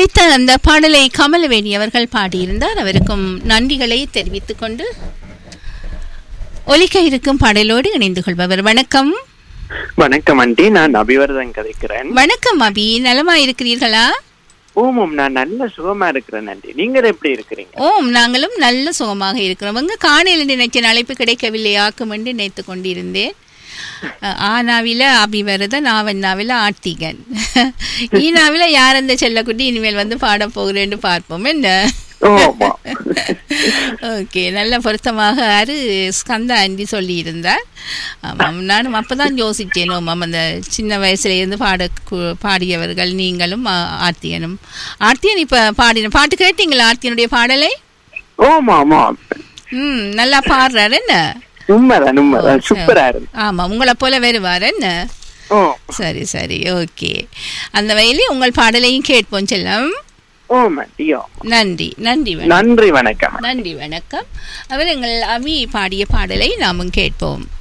ஒலித்த அந்த பாடலை கமலவேணி அவர்கள் பாடியிருந்தார் அவருக்கும் நன்றிகளை தெரிவித்துக் கொண்டு ஒலிக்க இருக்கும் பாடலோடு இணைந்து கொள்பவர் வணக்கம் வணக்கம் ஆண்டி நான் அபிவர்தன் கதைக்கிறேன் வணக்கம் அபி நலமா இருக்கிறீர்களா ஓமம் நான் நல்ல சுகமா இருக்கிறேன் ஆண்டி நீங்கள் எப்படி இருக்கிறீங்க ஓம் நாங்களும் நல்ல சுகமாக இருக்கிறோம் உங்க காணையில் நினைச்ச அழைப்பு கிடைக்கவில்லை ஆக்கும் என்று நினைத்து கொண்டிருந்தேன் அஹ், ஆனாவில அபிவரதன் ஆவண்ணாவில ஆர்த்திகன் ஈனாவில யார் அந்த செல்லக்குட்டி இனிமேல் வந்து பாட போகிறேன்னு பார்ப்போம் என்ன ஓமா ஓகே நல்ல பொருத்தமாக அரு ஸ்கந்தா ஆண்டி சொல்லியிருந்தார் ஆமாம் நானும் அப்பதான் யோசித்தேன் ஆமாம் அந்த சின்ன வயசுல இருந்து பாட கு- பாடியவர்கள் நீங்களும் ஆ, ஆர்த்தியனும் ஆர்த்தியன் இப்ப பாடின பாட்டு கேட்டீங்களா ஆர்த்தியனுடைய பாடலை ஓமா ஆமா ம் நல்லா பாடுறாரு என்ன உண்மைதான் உண்மைதான் சூப்பரா இருந்து ஆமா உங்களை போல வருவார் என்ன ஓ சரி சரி ஓகே அந்த வயலில் உங்கள் பாடலையும் கேட்போம் செல்லம் ஓம் ஆண்டி ஓ நன்றி நன்றி வணக்கம் நன்றி வணக்கம் நன்றி வணக்கம் அவர் எங்கள் அவி பாடிய பாடலை நாமும் கேட்போம்